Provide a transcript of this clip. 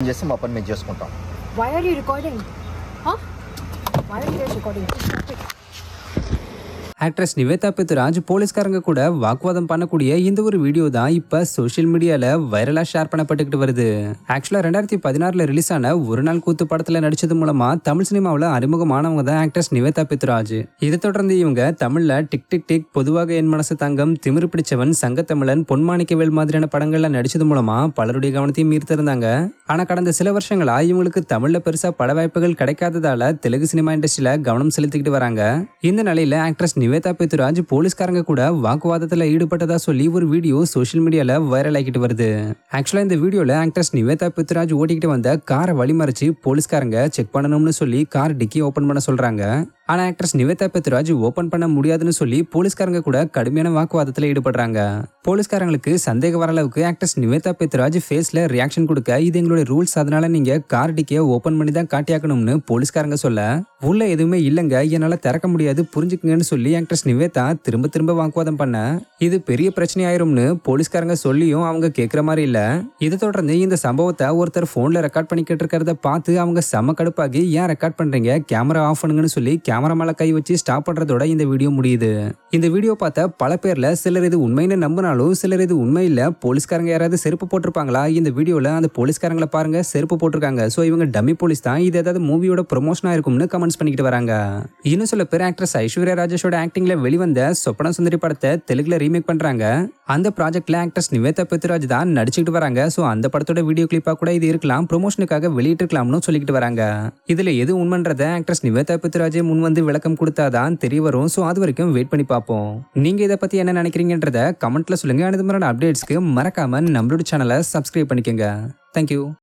చేసి మా పని మేము చేసుకుంటాం Why are you recording? Huh? Why are you guys recording? Stop it. Actress Nivetha Pethuraj போலீஸ்காரங்க கூட வாக்குவாதம் பண்ணக்கூடிய இந்த ஒரு வீடியோ தான் இப்ப சோஷியல் மீடியால வைரலா ஷேர் பண்ணப்பட்டுக்கிட்டு வருது ஆக்சுவலா ரெண்டாயிரத்தி பதினாறுல ரிலீஸ் ஆன ஒரு நாள் கூத்து படத்துல நடிச்சது மூலமா தமிழ் சினிமாவில் அறிமுகமானவங்க தான் ஆக்ட்ரஸ் நிவேதா பெத்துராஜ் இதை தொடர்ந்து இவங்க தமிழ்ல டிக் டிக் டிக் பொதுவாக என் மனசு தங்கம் திமிரு பிடிச்சவன் சங்கத்தமிழன் பொன்மாணிக்கவேல் மாதிரியான படங்கள்ல நடிச்சது மூலமா பலருடைய கவனத்தையும் ஈர்த்திருந்தாங்க ஆனா கடந்த சில வருஷங்களா இவங்களுக்கு தமிழ்ல பெருசா பட வாய்ப்புகள் கிடைக்காததால தெலுங்கு சினிமா இண்டஸ்ட்ரியில கவனம் செலுத்திக்கிட்டு வராங்க இந்த நிலையில ஆக்ட்ரஸ் நிவேதா பெத்துராஜ் போலீஸ்காரங்க கூட வாக்குவாதத்துல ஈடுபட்டதா சொல்லி ஒரு வீடியோ சோஷியல் மீடியால வைரல் ஆகிட்டு வருது ஆக்சுவலா இந்த வீடியோல ஆக்ட்ரஸ் நிவேதா பெத்துராஜ் ஓட்டிக்கிட்டு வந்த காரை வழிமறிச்சு போலீஸ்காரங்க செக் பண்ணணும்னு சொல்லி கார் டிக்கி ஓபன் பண்ண சொல்றாங்க ஆனா ஆக்ட்ரஸ் நிவேதா பெத்துராஜ் ஓபன் பண்ண முடியாதுன்னு சொல்லி போலீஸ்காரங்க கூட கடுமையான வாக்குவாதத்துல ஈடுபடுறாங்க போலீஸ்காரங்களுக்கு சந்தேகம் வர அளவுக்கு ஆக்ட்ரஸ் நிவேதா பெத்துராஜ் ஃபேஸ்ல ரியாக்ஷன் கொடுக்க இது எங்களுடைய ரூல்ஸ் அதனால நீங்க கார் டிக்கியை ஓபன் பண்ணி தான் காட்டியாக்கணும்னு போலீஸ்காரங்க சொல்ல உள்ள எதுவுமே இல்லைங்க என்னால திறக்க முடியாது புரிஞ்சுக்குங்கன்னு சொல்லி ஆக்ட்ரஸ் நிவேதா திரும்ப திரும்ப வாக்குவாதம் பண்ண இது பெரிய பிரச்சனை ஆயிரும்னு போலீஸ்காரங்க சொல்லியும் அவங்க கேட்குற மாதிரி இல்ல இதை தொடர்ந்து இந்த சம்பவத்தை ஒருத்தர் போன்ல ரெக்கார்ட் பண்ணிக்கிட்டு இருக்கிறத பார்த்து அவங்க செம கடுப்பாகி ஏன் ரெக்கார்ட் பண்றீங்க கேமரா ஆஃப் பண்ணுங்கன்னு சொல்லி கேமரா மேல கை வச்சு ஸ்டாப் பண்றதோட இந்த வீடியோ முடியுது இந்த வீடியோ பார்த்த பல பேர்ல சிலர் இது உண்மைன்னு நம்பினாலும் சிலர் இது உண்மை இல்ல போலீஸ்காரங்க யாராவது செருப்பு போட்டிருப்பாங்களா இந்த வீடியோல அந்த போலீஸ்காரங்களை பாருங்க செருப்பு போட்டிருக்காங்க சோ இவங்க டம்மி போலீஸ் தான் இது ஏதாவது மூவியோட ப்ரொமோஷனா இருக்கும்னு கமெண்ட்ஸ் பண்ணிக்கிட்டு வராங்க இன்னும் சில பேர் ஆக்ட்ரஸ் ஐஸ்வர்யா ராஜேஷோட ஆக்டிங்ல வெளிவந்த சொப்பன சுந்தரி படத்தை தெலுங்குல ரீமேக் பண்றாங்க அந்த ப்ராஜெக்ட்ல ஆக்ட்ரஸ் நிவேதா பெத்துராஜ் தான் நடிச்சுக்கிட்டு வராங்க சோ அந்த படத்தோட வீடியோ கிளிப்பா கூட இது இருக்கலாம் ப்ரொமோஷனுக்காக வெளியிட்டிருக்கலாம்னு சொல்லிக்கிட்டு வராங்க இதுல எது உண்மைன்றத ஆக்ட்ரஸ் நிவேதா பெத்துராஜே முன் வந்து விளக்கம் கொடுத்தாதான் தெரிய வரும் ஸோ அது வரைக்கும் வெயிட் பண்ணி பார்ப்போம் நீங்க இதை பத்தி என்ன நினைக்கிறீங்கன்றத கமெண்ட்ல சொல்லுங்க அது மாதிரியான அப்டேட்ஸ்க்கு மறக்காம நம்மளோட சேனலை சப்ஸ்கிரைப் பண்ணிக்கோங்க தேங்க்யூ